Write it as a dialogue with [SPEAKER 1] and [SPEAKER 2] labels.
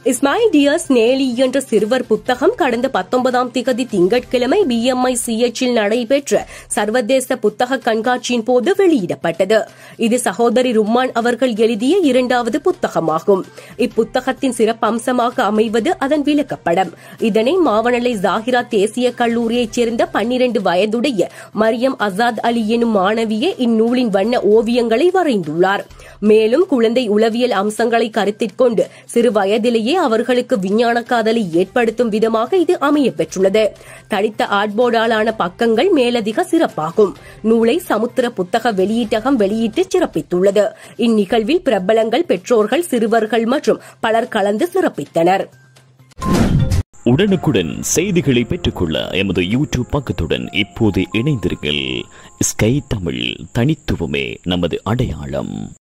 [SPEAKER 1] இஸ்மாயில் டியஸ் நேலி என்ற சிறுவர் புத்தகம் கடந்த பத்தொன்பதாம் திகதி திங்கட்கிழமை பிஎம்ஐ சிஎச்சில் நடைபெற்ற சர்வதேச புத்தக கண்காட்சியின் போது வெளியிடப்பட்டது இது சகோதரி ரும்மான் அவர்கள் எழுதிய இரண்டாவது புத்தகமாகும் இப்புத்தகத்தின் சிறப்பம்சமாக அமைவது அதன் விளக்கப்படம் இதனை மாவனலை ஜாகிரா தேசிய கல்லூரியைச் சேர்ந்த பன்னிரண்டு வயதுடைய மரியம் அசாத் அலி எனும் மாணவியே இந்நூலின் வண்ண ஓவியங்களை வரைந்துள்ளார் மேலும் குழந்தை உளவியல் அம்சங்களை கருத்தில் கொண்டு சிறு வயதிலேயே அவர்களுக்கு விஞ்ஞான காதலை ஏற்படுத்தும் விதமாக இது அமைய பெற்றுள்ளது தடித்த ஆட்போர்டாலான பக்கங்கள் மேலதிக சிறப்பாகும் நூலை சமுத்திர புத்தக வெளியீட்டகம் வெளியிட்டு சிறப்பித்துள்ளது இந்நிகழ்வில் பிரபலங்கள் பெற்றோர்கள் சிறுவர்கள் மற்றும் பலர் கலந்து சிறப்பித்தனர்
[SPEAKER 2] உடனுக்குடன் செய்திகளை பெற்றுக்கொள்ள எமது யூடியூப் பக்கத்துடன் இப்போது இணைந்திருங்கள் ஸ்கை தமிழ் தனித்துவமே நமது அடையாளம்